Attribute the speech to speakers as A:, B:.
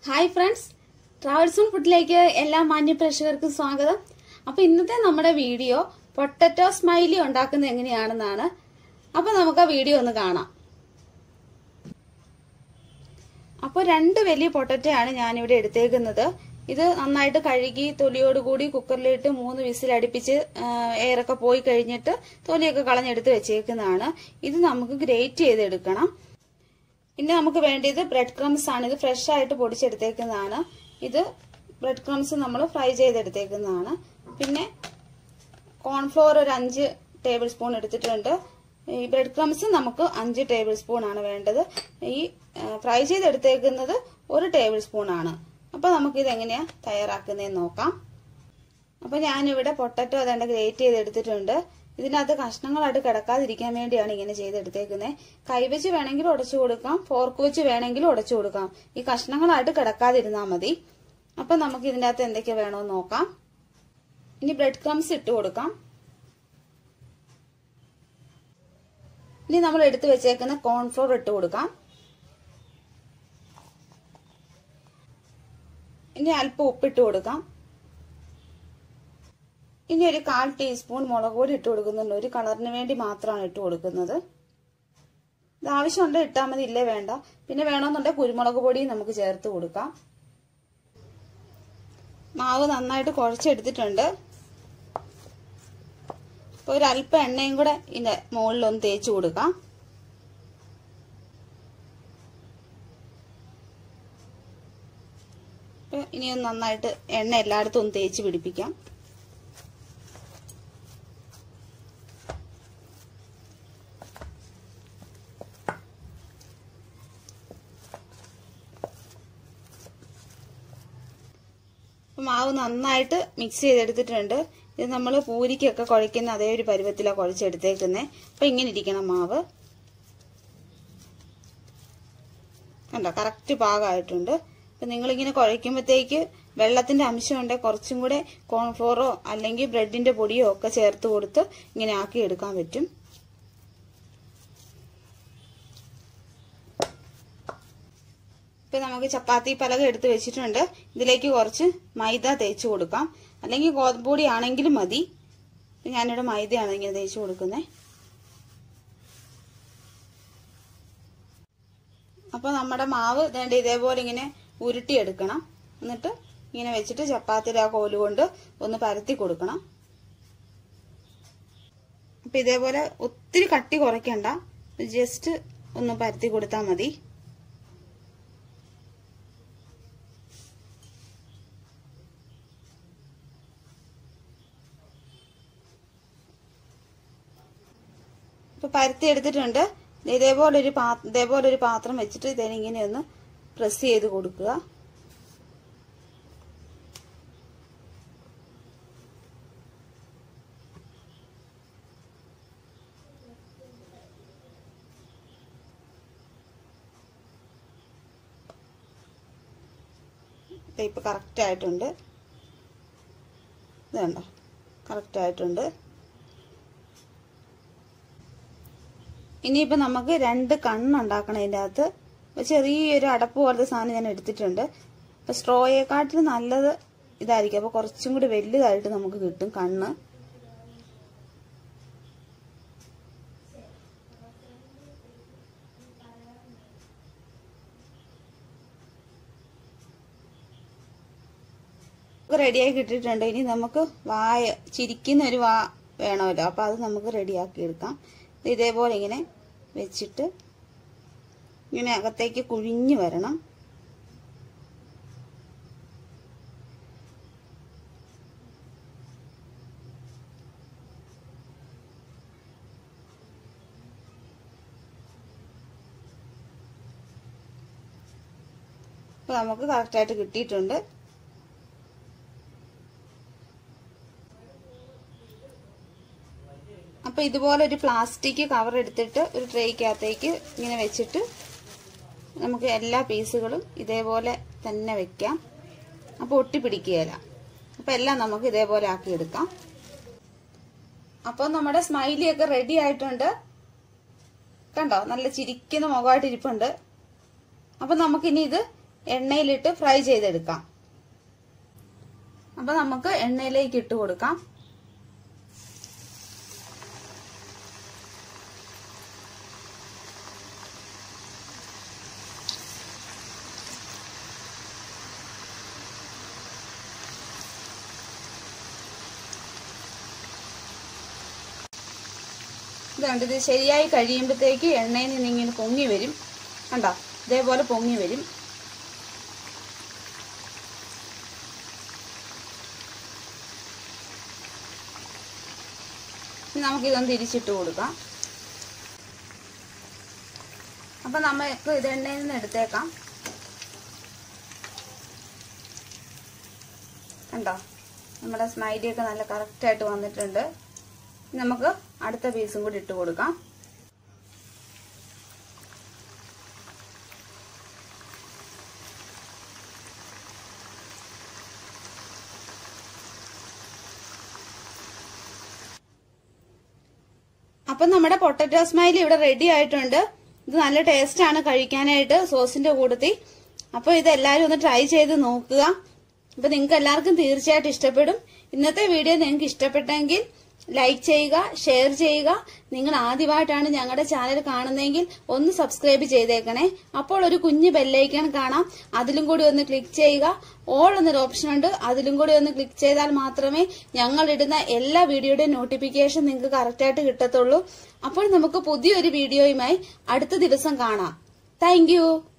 A: hi friends travels on ഫുഡിലേക്ക് എല്ലാ മാന്യ പ്രേക്ഷകർക്കും സ്വാഗതം അപ്പൊ ഇന്നത്തെ നമ്മുടെ വീഡിയോ പൊട്ടറ്റോ സ്മൈലി ഉണ്ടാക്കുന്നത് എങ്ങനെയാണെന്നാണ് അപ്പൊ നമുക്ക് ആ വീഡിയോ ഒന്ന് കാണാം അപ്പോൾ രണ്ട് വലിയ പൊട്ടറ്റയാണ് ഞാനിവിടെ എടുത്തേക്കുന്നത് ഇത് നന്നായിട്ട് കഴുകി തൊലിയോടുകൂടി കുക്കറിലിട്ട് മൂന്ന് വിസിൽ അടുപ്പിച്ച് എയറൊക്കെ പോയി കഴിഞ്ഞിട്ട് തൊലിയൊക്കെ കളഞ്ഞെടുത്ത് വെച്ചേക്കുന്നതാണ് ഇത് നമുക്ക് ഗ്രേറ്റ് ചെയ്തെടുക്കണം പിന്നെ നമുക്ക് വേണ്ടിയത് ബ്രെഡ് ക്രംസ് ആണ് ഇത് ഫ്രഷ് ആയിട്ട് പൊടിച്ചെടുത്തേക്കുന്നതാണ് ഇത് ബ്രെഡ് ക്രംസ് നമ്മൾ ഫ്രൈ ചെയ്തെടുത്തേക്കുന്നതാണ് പിന്നെ കോൺഫ്ലോർ ഒരു അഞ്ച് ടേബിൾ സ്പൂൺ എടുത്തിട്ടുണ്ട് ഈ ബ്രെഡ് ക്രംസ് നമുക്ക് അഞ്ച് ടേബിൾ സ്പൂൺ ആണ് വേണ്ടത് ഈ ഫ്രൈ ചെയ്തെടുത്തേക്കുന്നത് ഒരു ടേബിൾ സ്പൂൺ ആണ് അപ്പൊ നമുക്ക് ഇത് എങ്ങനെയാ തയ്യാറാക്കുന്നതെന്ന് നോക്കാം അപ്പൊ ഞാനിവിടെ പൊട്ടറ്റോ അതേണ്ട ഗ്രേറ്റ് ചെയ്തെടുത്തിട്ടുണ്ട് ഇതിനകത്ത് കഷ്ണങ്ങളായിട്ട് കിടക്കാതിരിക്കാൻ വേണ്ടിയാണ് ഇങ്ങനെ ചെയ്തെടുത്തേക്കുന്നത് കൈവച്ച് വേണമെങ്കിൽ ഉടച്ചു കൊടുക്കാം ഫോർക്ക് വെച്ച് വേണമെങ്കിലും ഉടച്ചു കൊടുക്കാം ഈ കഷ്ണങ്ങളായിട്ട് കിടക്കാതിരുന്നാൽ മതി അപ്പൊ നമുക്ക് ഇതിൻ്റെ അകത്ത് എന്തൊക്കെ വേണമെന്ന് നോക്കാം ഇനി ബ്രെഡ് ക്രംസ് ഇട്ട് കൊടുക്കാം ഇനി നമ്മൾ എടുത്തു വെച്ചേക്കുന്ന കോൺഫ്ലോർ ഇട്ട് കൊടുക്കാം ഇനി അല്പം ഉപ്പിട്ട് കൊടുക്കാം ഇനി ഒരു കാൽ ടീസ്പൂൺ മുളക് പൊടി ഇട്ട് കൊടുക്കുന്നുണ്ട് ഒരു കളറിന് വേണ്ടി മാത്രമാണ് ഇട്ട് കൊടുക്കുന്നത് ഇത് ആവശ്യമുണ്ട് ഇട്ടാൽ മതി ഇല്ലേ വേണ്ട പിന്നെ വേണമെന്നുണ്ടെങ്കിൽ കുരുമുളക് പൊടിയും നമുക്ക് ചേർത്ത് കൊടുക്കാം മാവ് നന്നായിട്ട് കുഴച്ചെടുത്തിട്ടുണ്ട് ഇപ്പൊ ഒരു അല്പം എണ്ണയും കൂടെ ഇതിന്റെ മുകളിലൊന്ന് തേച്ച് കൊടുക്കാം ഇനി ഒന്ന് നന്നായിട്ട് എണ്ണ എല്ലായിടത്തും ഒന്ന് തേച്ച് പിടിപ്പിക്കാം മാവ് നന്നായിട്ട് മിക്സ് ചെയ്തെടുത്തിട്ടുണ്ട് ഇത് നമ്മൾ പൂരിക്കൊക്കെ കുഴയ്ക്കുന്ന അതേ ഒരു പരുവത്തിലാണ് കുഴച്ചെടുത്തേക്കുന്നത് അപ്പം ഇങ്ങനെ ഇരിക്കണം മാവ് കണ്ടോ കറക്റ്റ് പാകമായിട്ടുണ്ട് അപ്പം നിങ്ങളിങ്ങനെ കുഴയ്ക്കുമ്പോഴത്തേക്ക് വെള്ളത്തിന്റെ അംശം ഉണ്ടെങ്കിൽ കുറച്ചും കൂടെ കോൺഫ്ലോറോ അല്ലെങ്കിൽ ബ്രെഡിന്റെ പൊടിയോ ഒക്കെ ചേർത്ത് കൊടുത്ത് ഇങ്ങനെ ആക്കി എടുക്കാൻ പറ്റും ഇപ്പൊ നമുക്ക് ചപ്പാത്തി പലക എടുത്ത് വെച്ചിട്ടുണ്ട് ഇതിലേക്ക് കുറച്ച് മൈദ തേച്ച് കൊടുക്കാം അല്ലെങ്കിൽ ഗോതമ്പൊടി ആണെങ്കിലും മതി ഞാനിവിടെ മൈദയാണ് ഇങ്ങനെ തേച്ച് കൊടുക്കുന്നത് അപ്പൊ നമ്മുടെ മാവ് വേണ്ട ഇതേപോലെ ഇങ്ങനെ ഉരുട്ടിയെടുക്കണം എന്നിട്ട് ഇങ്ങനെ വെച്ചിട്ട് ചപ്പാത്തിയുടെ ആ കോല് കൊണ്ട് ഒന്ന് പരത്തി കൊടുക്കണം അപ്പൊ ഇതേപോലെ ഒത്തിരി കട്ടി കുറയ്ക്കണ്ട ജസ്റ്റ് ഒന്ന് പരത്തി കൊടുത്താൽ മതി ഇപ്പൊ പരത്തി എടുത്തിട്ടുണ്ട് ഇതേപോലെ ഒരു പാ ഇതേപോലെ ഒരു പാത്രം വെച്ചിട്ട് ഇതിനിങ്ങനെ ഒന്ന് പ്രസ് ചെയ്ത് കൊടുക്കുക ഇപ്പൊ കറക്റ്റ് ആയിട്ടുണ്ട് ഇത് കണ്ടോ കറക്റ്റ് ആയിട്ടുണ്ട് ഇനിയിപ്പോൾ നമുക്ക് രണ്ട് കണ്ണുണ്ടാക്കണം ഇതിൻ്റെ അകത്ത് ചെറിയൊരു അടപ്പ് പോലത്തെ സാധനം ഞാൻ എടുത്തിട്ടുണ്ട് അപ്പോൾ സ്ട്രോയെക്കാട്ടിൽ നല്ലത് ഇതായിരിക്കും അപ്പോൾ കുറച്ചും കൂടി വലുതായിട്ട് നമുക്ക് കിട്ടും കണ്ണ് റെഡിയായി കിട്ടിയിട്ടുണ്ട് ഇനി നമുക്ക് വായ ചിരിക്കുന്ന ഒരു വാ വേണമല്ലോ അപ്പോൾ അത് നമുക്ക് റെഡിയാക്കി എടുക്കാം ഇതേപോലെ ഇങ്ങനെ വെച്ചിട്ട് ഇങ്ങനെ അകത്തേക്ക് കുഴിഞ്ഞു വരണം അപ്പൊ നമുക്ക് കറക്റ്റായിട്ട് കിട്ടിയിട്ടുണ്ട് അപ്പൊ ഇതുപോലെ ഒരു പ്ലാസ്റ്റിക് കവർ എടുത്തിട്ട് ഒരു ട്രേക്കകത്തേക്ക് ഇങ്ങനെ വെച്ചിട്ട് നമുക്ക് എല്ലാ പീസുകളും ഇതേപോലെ തന്നെ വെക്കാം അപ്പോൾ ഒട്ടിപ്പിടിക്കുകയില്ല അപ്പോൾ എല്ലാം നമുക്ക് ഇതേപോലെ ആക്കി എടുക്കാം അപ്പോൾ നമ്മുടെ സ്മൈലി ഒക്കെ റെഡി ആയിട്ടുണ്ട് കണ്ടോ നല്ല ചിരിക്കുന്ന മുഖമായിട്ട് ഇരിപ്പുണ്ട് അപ്പോൾ നമുക്കിനി ഇത് എണ്ണയിലിട്ട് ഫ്രൈ ചെയ്തെടുക്കാം അപ്പൊ നമുക്ക് എണ്ണയിലേക്ക് ഇട്ട് കൊടുക്കാം ഇതുണ്ട് ഇത് ശരിയായി കഴിയുമ്പോഴത്തേക്ക് എണ്ണയിൽ നിന്ന് ഇങ്ങനെ പൊങ്ങി വരും കണ്ടോ ഇതേപോലെ പൊങ്ങി വരും ഇനി നമുക്കിതൊന്ന് തിരിച്ചിട്ട് കൊടുക്കാം അപ്പൊ നമുക്ക് ഇത് എണ്ണയിൽ നിന്ന് എടുത്തേക്കാം കണ്ടോ നമ്മുടെ സ്മൈലിയൊക്കെ നല്ല കറക്റ്റായിട്ട് വന്നിട്ടുണ്ട് ഇനി നമുക്ക് അടുത്ത പീസും കൂടി ഇട്ട് കൊടുക്കാം അപ്പം നമ്മുടെ പൊട്ടറ്റോ സ്മൈലി ഇവിടെ റെഡി ആയിട്ടുണ്ട് ഇത് നല്ല ടേസ്റ്റ് ആണ് കഴിക്കാനായിട്ട് സോസിന്റെ കൂട്ടത്തിൽ അപ്പോൾ ഇത് എല്ലാവരും ഒന്ന് ട്രൈ ചെയ്ത് നോക്കുക അപ്പൊ നിങ്ങൾക്ക് എല്ലാവർക്കും തീർച്ചയായിട്ടും ഇഷ്ടപ്പെടും ഇന്നത്തെ വീഡിയോ നിങ്ങൾക്ക് ഇഷ്ടപ്പെട്ടെങ്കിൽ ലൈക്ക് ചെയ്യുക ഷെയർ ചെയ്യുക നിങ്ങൾ ആദ്യമായിട്ടാണ് ഞങ്ങളുടെ ചാനൽ കാണുന്നതെങ്കിൽ ഒന്ന് സബ്സ്ക്രൈബ് ചെയ്തേക്കണേ അപ്പോൾ ഒരു കുഞ്ഞ് ബെല്ലൈക്കൺ കാണാം അതിലും കൂടി ഒന്ന് ക്ലിക്ക് ചെയ്യുക ഓൾ എന്നൊരു ഓപ്ഷൻ ഉണ്ട് അതിലും കൂടി ഒന്ന് ക്ലിക്ക് ചെയ്താൽ മാത്രമേ ഞങ്ങൾ ഇടുന്ന എല്ലാ വീഡിയോയുടെയും നോട്ടിഫിക്കേഷൻ നിങ്ങൾക്ക് കറക്റ്റായിട്ട് കിട്ടത്തുള്ളൂ അപ്പോൾ നമുക്ക് പുതിയൊരു വീഡിയോയുമായി അടുത്ത ദിവസം കാണാം താങ്ക്